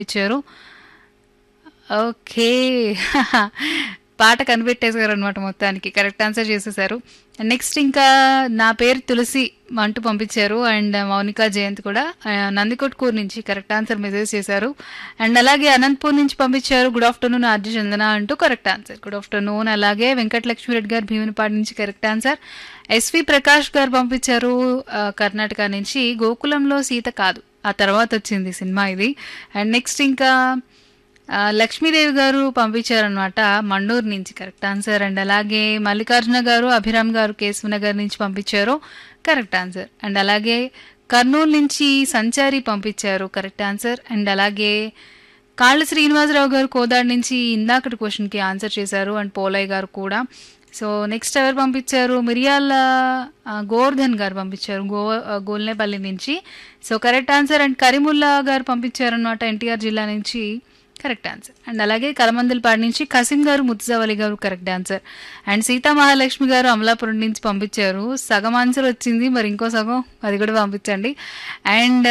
ఇచ్చారు. ఓకే. పాట కనిపెట్టేసారనమాట మొత్తానికి. కరెక్ట్ ఆన్సర్ చేసేసారు. నెక్స్ట్ ఇంకా నా పేరు తులసి అంటూ పంపించారు. అండ్ మౌనిక జయంత్ కూడా ఆహ్, నందికొట్కూరు నుంచి కరెక్ట్ ఆన్సర్ మెసేజ్ చేశారు. అండ్ అలాగే అనంతపూర్ నుంచి పంపించారు. గుడ్ ఆఫ్టర్‌నూన్ ఆర్‌జే చందన అంటూ కరెక్ట్ ఆన్సర్. Good afternoon. అలాగే వెంకటలక్ష్మిరెడ్డి గారు భీమునిపాడు నుంచి కరెక్ట్ ఆన్సర్. ఎస్‌వి ప్రకాష్ గారు పంపించారు ఆహ్, కర్ణాటక నుంచి గోకులంలో సీత కాదు. ఆ తర్వాత వచ్చింది సినిమా ఇది. అండ్ నెక్స్ట్ ఇంకా ఆహ్, లక్ష్మీదేవి గారు పంపించారనమాట మండూరు నుంచి కరెక్ట్ ఆన్సర్. అండ్ అలాగే మల్లికార్జున గారు, అభిరామ్ గారు కేశవనగర్ నుంచి పంపించారు. Correct answer. అండ్ అలాగే కర్నూలు నుంచి సంచారి పంపించారు. Correct answer. అండ్ అలాగే కాళ్ళ శ్రీనివాసరావు గారు కోదాడ నుంచి ఇందాకటి క్వెషన్‌కి ఆన్సర్ చేశారు. అండ్ పోలయ్య గారు కూడా. సో నెక్స్ట్ ఎవరు పంపించారు మిరియాల ఆహ్, గోవర్ధన్ గారు పంపించారు. గో ఆహ్, గోల్నేపల్లి నుంచి. So correct answer. And Karimulla గారు పంపించారనమాట ఎన్టీఆర్ జిల్లా నుంచి. Correct answer. అండ్ అలాగే కలమందలపాడు నుంచి కసిం గారు, ముత్తుజావలి గారు correct answer. And Seetha Mahalakshmi గారు అమలాపురం నుంచి పంపించారు. సగం ఆన్సర్ వచ్చింది. మరి ఇంకో సగం అది కూడా పంపించండి. అండ్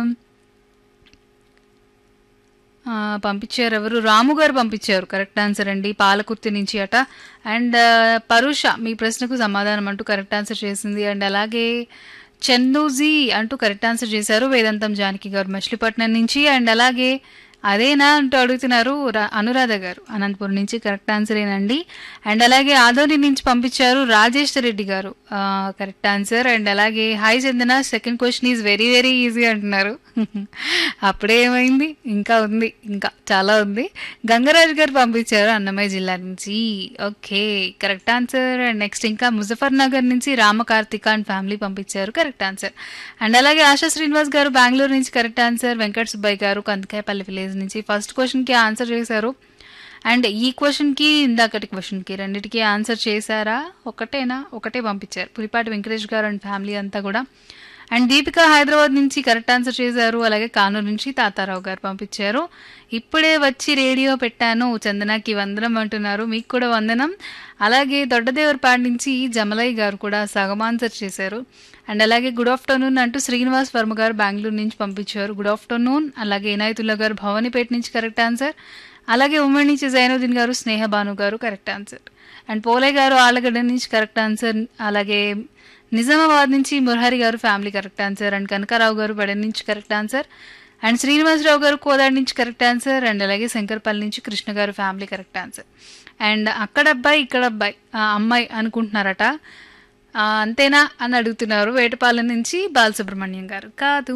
ఆ! పంపించారు ఎవరు? రాము గారు పంపించారు. కరెక్ట్ ఆన్సర్ అండి. పాలకుర్తి నుంచి అట. అండ్ పరుష మీ ప్రశ్నకు సమాధానం అంటూ కరెక్ట్ ఆన్సర్ చేసింది. అండ్ అలాగే చందూజీ అంటూ కరెక్ట్ ఆన్సర్ చేశారు. వేదాంతం జానకి గారు మచిలీపట్నం నుంచి. అండ్ అలాగే అదేనా అంటూ అడుగుతున్నారు ర అనురాధ గారు అనంతపురం నుంచి కరెక్ట్ ఆన్సరేనండి. అండ్ అలాగే ఆదోని నుంచి పంపించారు రాజేశ్వర్ రెడ్డి గారు. ఆహ్, కరెక్ట్ ఆన్సర్. అండ్ అలాగే hi Chandana second question is very very easy అంటున్నారు. అప్పుడే ఏమైంది? ఇంకా ఉంది. ఇంకా చాలా ఉంది. గంగరాజు గారు పంపించారు అన్నమయ్య జిల్లా నుంచి. Okay. Correct answer. And next ఇంకా ముజఫర్ నగర్ నుంచి రామకార్తిక అండ్ ఫ్యామిలీ పంపించారు. Correct answer. అండ్ అలాగే ఆశా శ్రీనివాస్ గారు బెంగుళూరు నుంచి కరెక్ట్ ఆన్సర్. వెంకట సుబ్బయ్య గారు కందికాయపల్లి విలేజ్ నుంచి ఫస్ట్ క్వెషన్‌కి ఆన్సర్ చేశారు. అండ్ ఈ క్వెషన్‌కి ఇందాకటి క్వెషన్‌కి రెండిటికి ఆన్సర్ చేశారా? ఒకటేనా? ఒకటే పంపించారు. పులిపాటి వెంకటేష్ గారు అండ్ ఫ్యామిలీ అంతా కూడా. అండ్ దీపిక హైదరాబాద్ నుంచి కరెక్ట్ ఆన్సర్ చేశారు. అలాగే కానూరు నుంచి తాతారావు గారు పంపించారు. ఇప్పుడే వచ్చి రేడియో పెట్టాను చందనకి వందనం అంటున్నారు. మీకు కూడా వందనం. అలాగే దొడ్డదేవరపాడు నుంచి జమలయ్య గారు కూడా సగం ఆన్సర్ చేశారు. అండ్ అలాగే గుడ్ ఆఫ్టర్‌నూన్ అంటూ శ్రీనివాస్ వర్మ గారు బెంగుళూరు నుంచి పంపించారు. Good afternoon. అలాగే ఇనాయతుల్లా గారు భవానీపేట నుంచి కరెక్ట్ ఆన్సర్. అలాగే ఉమ్మడి నుంచి జైనుద్దీన్ గారు, స్నేహ భాను గారు కరెక్ట్ ఆన్సర్. అండ్ పోలయ్య గారు ఆళ్లగడ్డ నుంచి కరెక్ట్ ఆన్సర్. అలాగే నిజామాబాద్ నుంచి మురహరి గారు family correct answer. And Kanakarao గారు బడెన్ నుంచి కరెక్ట్ ఆన్సర్. అండ్ శ్రీనివాసరావు గారు కోదాడ నుంచి కరెక్ట్ ఆన్సర్. అండ్ అలాగే శంకరపల్లి నుంచి కృష్ణ గారు ఫ్యామిలీ కరెక్ట్ ఆన్సర్. అండ్ అక్కడ అబ్బాయి ఇక్కడ అబ్బాయి ఆ, అమ్మాయి అనుకుంటున్నారట. ఆ, అంతేనా అని అడుగుతున్నారు వేటపాలెం నుంచి బాలసుబ్రహ్మణ్యం గారు. కాదు.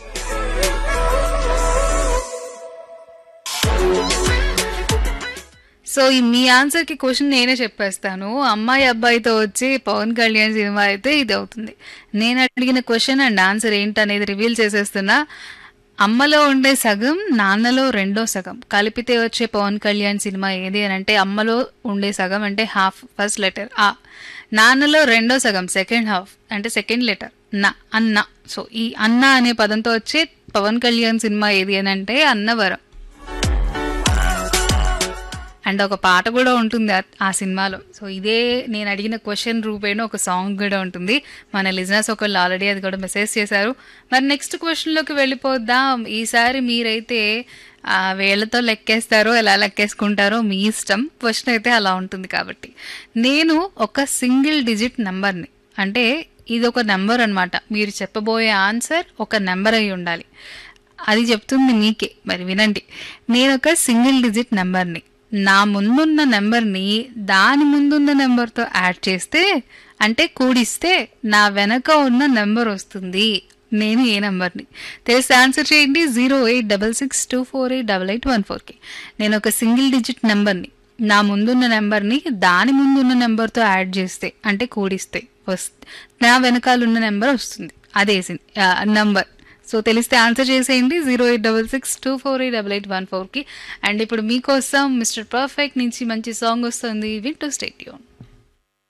సో ఈ మీ ఆన్సర్‌కి క్వెషన్ నేనే చెప్పేస్తాను. అమ్మాయి అబ్బాయితో వచ్చే పవన్ కళ్యాణ్ సినిమా అయితే ఇది అవుతుంది. నేను అడిగిన క్వెషన్ అండ్ ఆన్సర్ ఏంటనేది రివీల్ చేసేస్తున్నా. అమ్మలో ఉండే సగం, నాన్నలో రెండో సగం కలిపితే వచ్చే పవన్ కళ్యాణ్ సినిమా ఏది అనంటే అమ్మలో ఉండే సగం అంటే హాఫ్ ఫస్ట్ లెటర్ ఆ. నాన్నలో రెండో సగం సెకండ్ హాఫ్ అంటే సెకండ్ లెటర్ న అన్న. సో ఈ అన్న అనే పదంతో వచ్చే పవన్ కళ్యాణ్ సినిమా ఏది అనంటే అన్నవరం. అండ్ ఒక పాట కూడా ఉంటుంది ఆ- ఆ సినిమాలో. సో ఇదే నేను అడిగిన క్వెషన్ రూపేణ ఒక సాంగ్ కూడా ఉంటుంది. మన లిజనర్స్ ఒకళ్ళు ఆల్రెడీ అది కూడా మెసేజ్ చేశారు. మరి నెక్స్ట్ క్వెషన్‌లోకి వెళ్ళిపోద్దాం. ఈసారి మీరైతే ఆ వేళ్ళతో లెక్కేస్తారో ఎలా లెక్కేసుకుంటారో మీ ఇష్టం. క్వెషన్ అయితే అలా ఉంటుంది కాబట్టి. నేను ఒక సింగిల్ డిజిట్ నంబర్‌ని అంటే ఇదొక నంబర్ అన్నమాట. మీరు చెప్పబోయే ఆన్సర్ ఒక నంబర్ అయి ఉండాలి. అది చెప్తుంది మీకే. మరి వినండి. నేనొక సింగిల్ డిజిట్ నంబర్‌ని నా ముందున్న నెంబర్‌ని దాని ముందున్న నెంబర్‌తో యాడ్ చేస్తే అంటే కూడిస్తే నా వెనక ఉన్న నెంబర్ వస్తుంది. నేను ఏ నెంబర్‌ని? తెలిస్తే ఆన్సర్ చేయండి 08662488814కి. నేను ఒక సింగిల్ డిజిట్ నెంబర్‌ని నా ముందున్న నెంబర్‌ని దాని ముందున్న నెంబర్‌తో యాడ్ చేస్తే అంటే కూడిస్తే వస్ నా వెనకాల ఉన్న నెంబర్ వస్తుంది. అదే సిన్ ఆహ్, నంబర్. సో తెలిస్తే ఆన్సర్ చేసేయండి 08662488814కి. అండ్ ఇప్పుడు మీకోసం మిస్టర్ పర్ఫెక్ట్ నుంచి మంచి సాంగ్ వస్తుంది. వింటూ స్టే ట్యూన్.